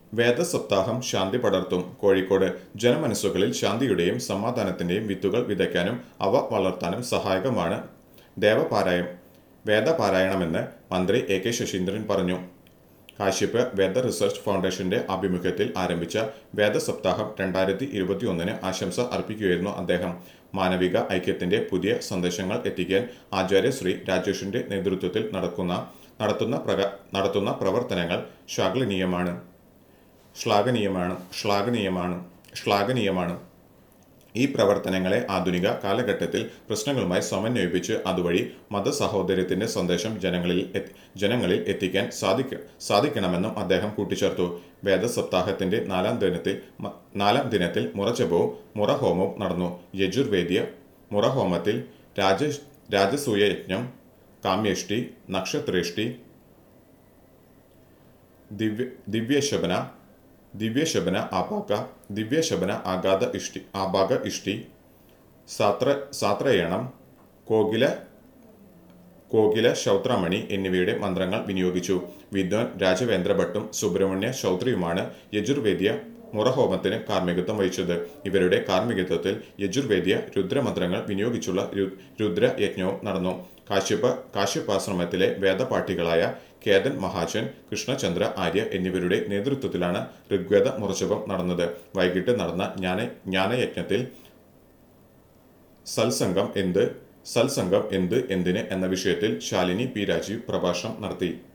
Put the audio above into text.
വേദസപ്താഹം ശാന്തി പടർത്തും കോഴിക്കോട് ജനമനസ്സുകളിൽ ശാന്തിയുടെയും സമാധാനത്തിന്റെയും വിത്തുകൾ വിതയ്ക്കാനും അവ വളർത്താനും സഹായകമാണ് ദേവപാരായണം വേദപാരായണമെന്ന് മന്ത്രി എ കെ ശശീന്ദ്രൻ പറഞ്ഞു കാശ്യപ് വേദ റിസർച്ച് ഫൗണ്ടേഷന്റെ ആഭിമുഖ്യത്തിൽ ആരംഭിച്ച വേദസപ്താഹം രണ്ടായിരത്തി ഇരുപത്തിയൊന്നിന് ആശംസ അർപ്പിക്കുകയായിരുന്നു അദ്ദേഹം മാനവിക ഐക്യത്തിന്റെ പുതിയ സന്ദേശങ്ങൾ എത്തിക്കാൻ ആചാര്യ ശ്രീ രാജേഷിന്റെ നേതൃത്വത്തിൽ നടക്കുന്ന നടത്തുന്ന പ്രക- നടത്തുന്ന പ്രവർത്തനങ്ങൾ ശ്ലാഘനീയമാണ് ശ്ലാഘനീയമാണ് ശ്ലാഘനീയമാണ് ശ്ലാഘനീയമാണ് ഈ പ്രവർത്തനങ്ങളെ ആധുനിക കാലഘട്ടത്തിൽ പ്രശ്നങ്ങളുമായി സമന്വയിപ്പിച്ച് അതുവഴി മതസഹോദര്യത്തിന്റെ സന്ദേശം ജനങ്ങളിൽ എത്തി- ജനങ്ങളിൽ എത്തിക്കാൻ സാധിക്ക സാധിക്കണമെന്നും അദ്ദേഹം കൂട്ടിച്ചേർത്തു വേദസപ്താഹത്തിന്റെ നാലാം ദിനത്തിൽ മ- നാലാം ദിനത്തിൽ മുറജപവും മുറഹോമവും നടന്നു യജുർവേദ്യ മുറഹോമത്തിൽ രാജ രാജസൂയ യജ്ഞം കാമ്യഷ്ടി നക്ഷത്രേഷ്ടി ദിവ്യ ദിവ്യശബന ദിവ്യശബന ആപാക ദിവ്യശബന ആഘാത ഇഷ്ടി ആഭാഗ ഇഷ്ടി സാത്ര സാത്രയണം കോകില കോകില ശൗത്രാമണി എന്നിവയുടെ മന്ത്രങ്ങൾ വിനിയോഗിച്ചു വിദ്വാൻ രാജവേന്ദ്ര ഭട്ടും സുബ്രഹ്മണ്യ ചൗധരിയുമാണ് യജുർവേദ്യ മുറഹോമത്തിന് കാർമ്മികത്വം വഹിച്ചത് ഇവരുടെ കാർമ്മികത്വത്തിൽ യജുർവേദ്യ രുദ്രമന്ത്രങ്ങൾ വിനിയോഗിച്ചുള്ള രു- രുദ്രയജ്ഞവും നടന്നു കാശ്യപ കാശ്യപാശ്രമത്തിലെ വേദപാഠികളായ കേതൻ മഹാജൻ കൃഷ്ണചന്ദ്ര ആര്യ എന്നിവരുടെ നേതൃത്വത്തിലാണ് ഋഗ്വേദ മുറജപം നടന്നത് വൈകിട്ട് നടന്ന ജ്ഞാന ജ്ഞാനയജ്ഞത്തിൽ സത്സംഗം എന്ത് സത്സംഗം എന്ത് എന്തിന് എന്ന വിഷയത്തിൽ ശാലിനി പി രാജീവ് പ്രഭാഷണം നടത്തി